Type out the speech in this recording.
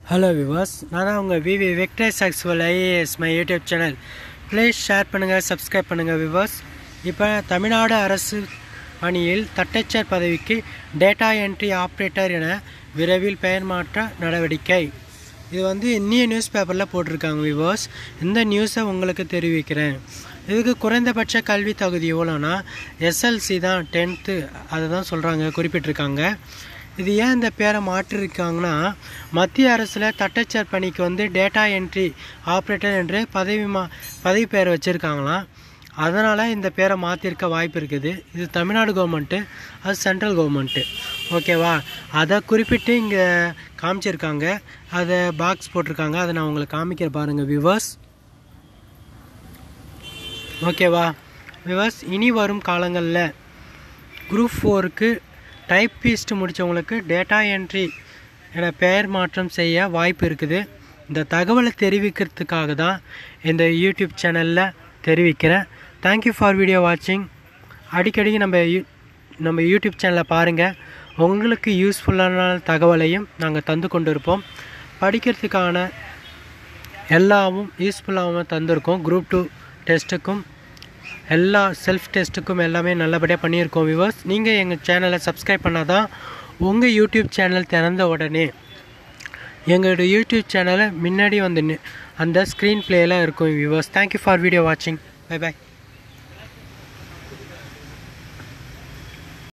hello விவாஸ் நான் தான் உங்கள் விவி வெக்டர் சக்ஸ்வல் IAS my YouTube channel please share பண்ணுங்கள் சப்ஸ்கிரைப் பண்ணுங்கள் விவாஸ் இப்போ தமிழ்நாடு அரசு பணியில் தட்டச்சர் பதவிக்கு டேட்டா என்ட்ரி ஆப்ரேட்டர் என விரைவில் பெயர் மாற்ற நடவடிக்கை இது வந்து இன்னிய நியூஸ் பேப்பரில் போட்டிருக்காங்க விவாஸ் இந்த நியூஸை உங்களுக்கு தெரிவிக்கிறேன் இதுக்கு குறைந்தபட்ச கல்வி தகுதி எவ்வளோனா எஸ்எல்சி தான் டென்த்து அதை தான் சொல்கிறாங்க குறிப்பிட்டிருக்காங்க இது ஏன் இந்த பேரை மாற்றிருக்காங்கன்னா மத்திய அரசில் தட்டச்சர் பணிக்கு வந்து டேட்டா என்ட்ரி ஆப்ரேட்டர் என்று பதவி மா பதவி பெயர் வச்சுருக்காங்களாம் அதனால் இந்த பேரை மாற்றிருக்க வாய்ப்பு இருக்குது இது தமிழ்நாடு கவர்மெண்ட்டு அது சென்ட்ரல் கவர்மெண்ட்டு ஓகேவா அதை குறிப்பிட்டு இங்கே காமிச்சிருக்காங்க அதை பாக்ஸ் போட்டிருக்காங்க அதை நான் உங்களுக்கு காமிக்கிற பாருங்கள் விவர்ஸ் ஓகேவா விவர்ஸ் இனி வரும் காலங்களில் குரூப் ஃபோருக்கு டைப்பிஸ்ட் முடித்தவங்களுக்கு டேட்டா என்ட்ரி என பெயர் மாற்றம் செய்ய வாய்ப்பு இருக்குது இந்த தகவலை தெரிவிக்கிறதுக்காக தான் இந்த யூடியூப் சேனலில் தெரிவிக்கிறேன் தேங்க்யூ ஃபார் வீடியோ வாட்சிங் அடிக்கடி நம்ம யூ நம்ம யூடியூப் சேனலை பாருங்கள் உங்களுக்கு யூஸ்ஃபுல்லான தகவலையும் நாங்கள் தந்து கொண்டு இருப்போம் படிக்கிறதுக்கான எல்லாமும் யூஸ்ஃபுல்லாகவும் தந்திருக்கோம் குரூப் டூ டெஸ்ட்டுக்கும் எல்லா செல்ஃப் டெஸ்ட்டுக்கும் எல்லாமே நல்லபடியாக பண்ணியிருக்கோம் விவர்ஸ் நீங்கள் எங்கள் சேனலை சப்ஸ்கிரைப் பண்ணால் தான் உங்கள் யூடியூப் சேனல் திறந்த உடனே எங்களோட யூடியூப் சேனலை முன்னாடி வந்து நி- அந்த ஸ்க்ரீன் பிளேயில் இருக்கும் விவர்ஸ் தேங்க்யூ ஃபார் வீடியோ வாட்சிங் பை பை